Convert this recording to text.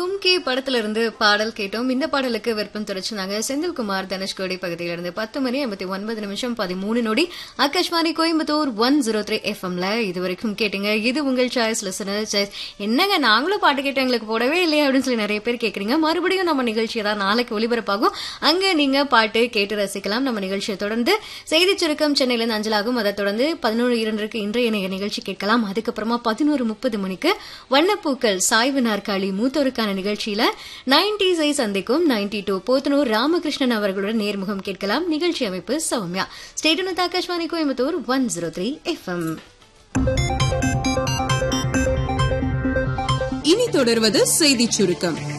கும்கி படத்துல இருந்து பாடல் கேட்டோம் இந்த பாடலுக்கு விருப்பம் தெரிவிச்சிருந்தாங்க செந்தில்குமார் தனுஷ்கோடி பகுதியில இருந்து பத்து மணி ஐம்பத்தி ஒன்பது நிமிஷம் பதிமூணு நொடி Akashvani Coimbatore one zero three எஃப்எம்ல இது வரைக்கும் கேட்டீங்க இது உங்கள் சாய்ஸ் லிசனர் சாய்ஸ் என்னங்க நாங்களும் பாட்டு கேட்டோம் எங்களுக்கு போடவே இல்லையா அப்படின்னு சொல்லி நிறைய பேர் கேக்குறீங்க மறுபடியும் நம்ம நிகழ்ச்சி தான் நாளைக்கு ஒளிபரப்பாகும் அங்க நீங்க பாட்டு கேட்டு ரசிக்கலாம் நம்ம நிகழ்ச்சியை தொடர்ந்து செய்தி சுருக்கம் சென்னையில இருந்து அஞ்சலாகும் அதை தொடர்ந்து பதினோரு இரண்டுக்கு இன்றைய நிகழ்ச்சி கேட்கலாம் அதுக்கப்புறமா பதினோரு முப்பது மணிக்கு வண்ணப்பூக்கள் சாய்வு நாற்காலி மூத்தோருக்கான நிகழ்ச்சியில நைன்டிஸை சந்திக்கும் நைன்டி டூ போத்தனூர் ராமகிருஷ்ணன் அவர்களுடன் நேர்முகம் கேட்கலாம் நிகழ்ச்சி அமைப்பு Soumya state Akashvani Coimbatore one zero three FM இனி தொடர்வது செய்திச் சுருக்கம்